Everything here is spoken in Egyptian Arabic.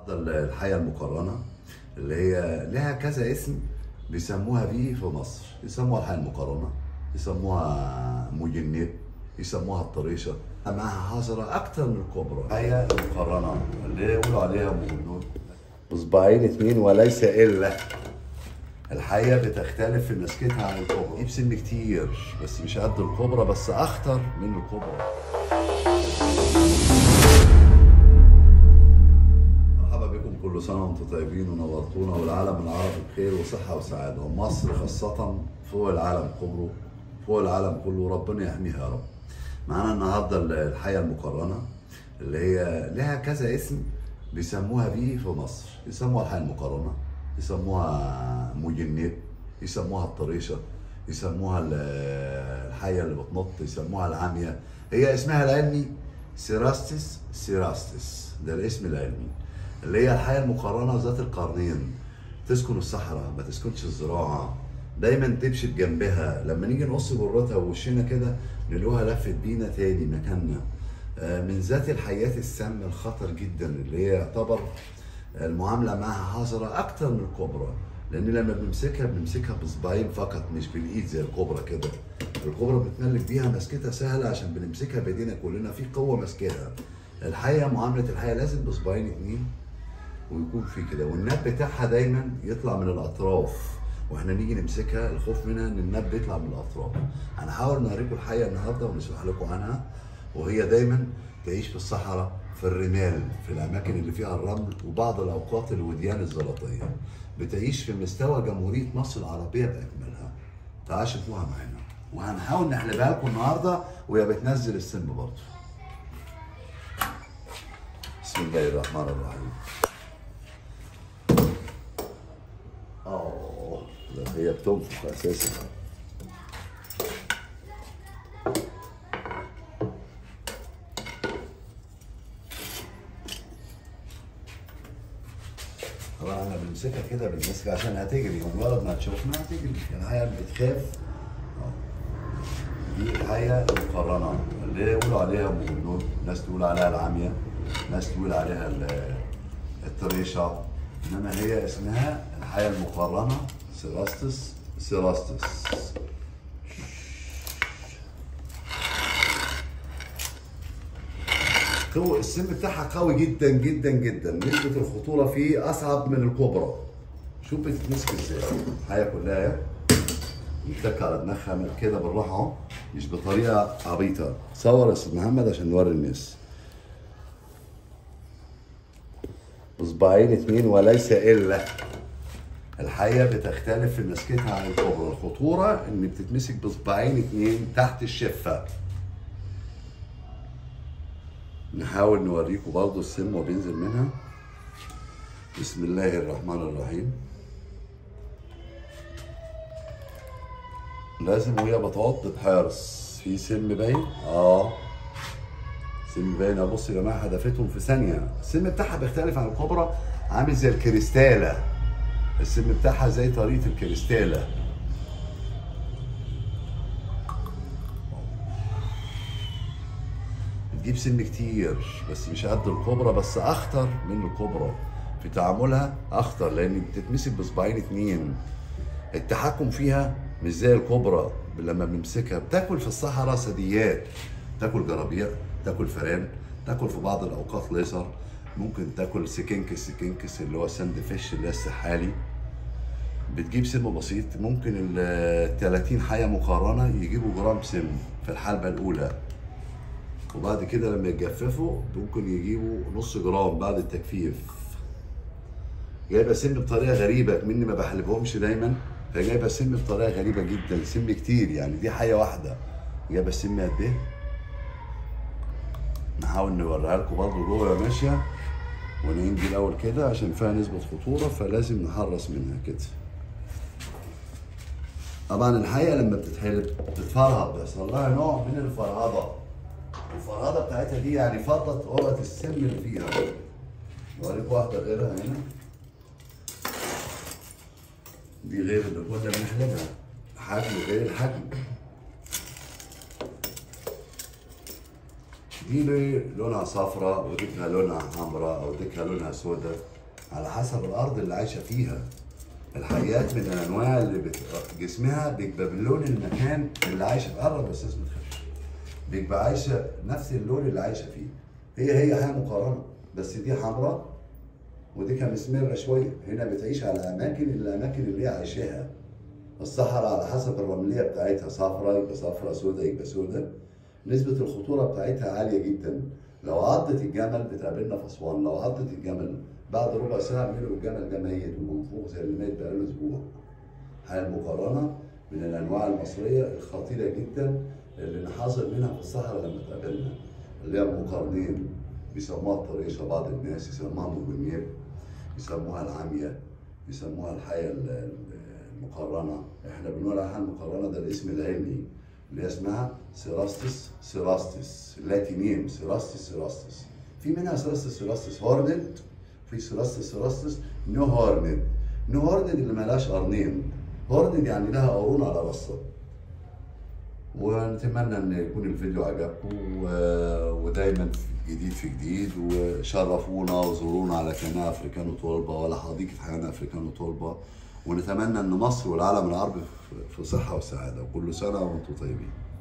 الحياة المقرنة اللي هي لها كذا اسم بيسموها بيه في مصر يسموها الحياة المقرنة يسموها مجنب يسموها الطريشة معها حاضرة أكتر من الكبرى الحياة المقرنة اللي يقولوا عليها مجنون إصبعين اتنين وليس إلا الحقيقة بتختلف في مسكتها عن الكبرى دي بسن كتير بس مش قد الكبرى بس أخطر من الكبرى مرحبا بكم كل سنة وانتم طيبين ونورتونا والعالم العربي بخير وصحة وسعادة ومصر خاصة فوق العالم كله فوق العالم كله ربنا يحميها يا رب معانا النهاردة الحياة المقرنة اللي هي لها كذا اسم بيسموها بيه في مصر يسموها الحياة المقرنة يسموها مجنب يسموها الطريشة يسموها ال- الحية اللي بتنط يسموها العامية هي اسمها العلمي سيراستس سيراستس ده الاسم العلمي اللي هي الحية المقرنة ذات القرنين تسكن الصحراء ما تسكنش الزراعة دايما تمشي بجنبها لما نيجي نقص جرتها ووشنا كده نلاقوها لفت بينا تاني مكاننا آه، من ذات الحياة السام الخطر جدا اللي هي يعتبر المعاملة معها حذرة أكتر من الكبرى لأن لما بنمسكها بنمسكها بصباعين فقط مش بالإيد زي الكبرى كده الكبرى بنتملك بيها مسكتها سهلة عشان بنمسكها بإيدينا كلنا في قوة ماسكاها الحقيقة معاملة الحقيقة لازم بصباعين اتنين ويكون في كده والناب بتاعها دايما يطلع من الاطراف واحنا نيجي نمسكها الخوف منها ان الناب بيطلع من الاطراف هنحاول نوريكم الحقيقه النهارده ونشرح لكم عنها وهي دايما تعيش في الصحراء في الرمال في الاماكن اللي فيها الرمل وبعض الاوقات الوديان الزلطيه بتعيش في مستوى جمهوريه مصر العربيه باكملها تعالوا شوفوها معانا وهنحاول نحلبها لكم النهارده وهي بتنزل السم برضه بسم الله الرحمن الرحيم اه لا هي بتنفخ اساسا طبعا احنا بنمسكها كده بنمسكها عشان هتجري ومجرد ما تشوفنا هتجري الحياه بتخاف آه. دي الحياه المقرنه اللي يقولوا عليها مجنون ناس تقول عليها العاميه ناس تقول عليها ال- الطريشه انما هي اسمها الحياه المقرنه سيراستس سيراستس قوة السم بتاعها قوي جدا جدا جدا نسبة الخطورة فيه أصعب من الكبرى شوف بتتمسك ازاي الحياة كلها اهي. نتك على دماغها من كده بالراحة اهو مش بطريقة عبيطة صور يا استاذ محمد عشان نوري الناس اصبعين اتنين وليس الا الحقيقه بتختلف في مسكتها عن الكبرى الخطوره ان بتتمسك باصبعين اتنين تحت الشفه نحاول نوريكم برضو السم وبينزل منها بسم الله الرحمن الرحيم لازم وهي بتوض بحرص في سم باين اه سم باين أهو. بصوا يا جماعه هدفتهم في ثانيه السم بتاعها بيختلف عن الكبرى عامل زي الكريستاله السم بتاعها زي طريقه الكريستاله بتجيب سم كتير بس مش قد الكبرى بس اخطر من الكبرى في تعاملها اخطر لان بتتمسك بصباعين اتنين التحكم فيها مش زي الكبرى لما بنمسكها بتاكل في الصحراء ثدييات تاكل جرابيع تاكل فران تاكل في بعض الاوقات ليزر ممكن تاكل سكينكس سكينكس اللي هو ساند فيش اللي هي السحالي بتجيب سم بسيط ممكن ال 30 حيه مقارنه يجيبوا جرام سم في الحلبه الاولى وبعد كده لما يتجففوا ممكن يجيبوا نص جرام بعد التجفيف جايبه سم بطريقه غريبه مني ما بحلبهمش دايما فجايبه سم بطريقه غريبه جدا سم كتير يعني دي حيه واحده جايبه السم قد ايه نحاول نوريها لكم برضه جوه ماشيه وننجي الاول كده عشان فيها نسبه خطوره فلازم نحرص منها كده طبعا الحقيقه لما بتتحلب بتتفرهد بيحصل لها نوع من الفرهده الفرهده بتاعتها دي يعني فضت قرة السم اللي فيها اوريك واحده غيرها هنا دي غير اللي كنا بنحلبها حجم غير الحجم دي ليه لونها صفراء وديكها لونها حمراء او ديكها لونها سوداء على حسب الارض اللي عايشه فيها الحيات من الانواع اللي بت... جسمها بيبقى باللون المكان اللي عايشه فيه قرب يا استاذ ما تخافش بيبقى عايشه نفس اللون اللي عايشه فيه هي هي حاجه مقارنه بس دي حمراء ودي كان مسمرة شوية هنا بتعيش على أماكن الأماكن اللي هي عايشاها الصحراء على حسب الرملية بتاعتها صفراء يبقى صفراء سوداء يبقى سوداء نسبة الخطورة بتاعتها عالية جدا لو عضت الجمل بتقابلنا في أسوان لو عضت الجمل بعد ربع ساعة بيقولوا الجمل ده ميت ومنفوخ زي اللي مات بقاله أسبوع حالة مقارنة من الأنواع المصرية الخطيرة جدا اللي نحذر منها في الصحراء لما تقابلنا اللي هي المقارنين بيسموها الطريشة بعض الناس يسموها مغنيات يسموها العامية يسموها الحياة ال- ال- المقرنة احنا بنقول عليها المقرنة ده الاسم العلمي اللي هي اسمها سيراستس سيراستس لاتينيم سيراستس سيراستس في منها سيراستس سيراستس هورند في سيراستس سيراستس نو هورند نو هورند اللي ملهاش قرنين هورند يعني لها قرون على راسها ونتمنى ان يكون الفيديو عجبكم و- ودايما في جديد في جديد وشرفونا وزورونا على قناه افريكانو طلبه ولا حديقه حيوان افريكانو طلبه ونتمنى ان مصر والعالم العربي في- في صحه وسعاده وكل سنه وانتم طيبين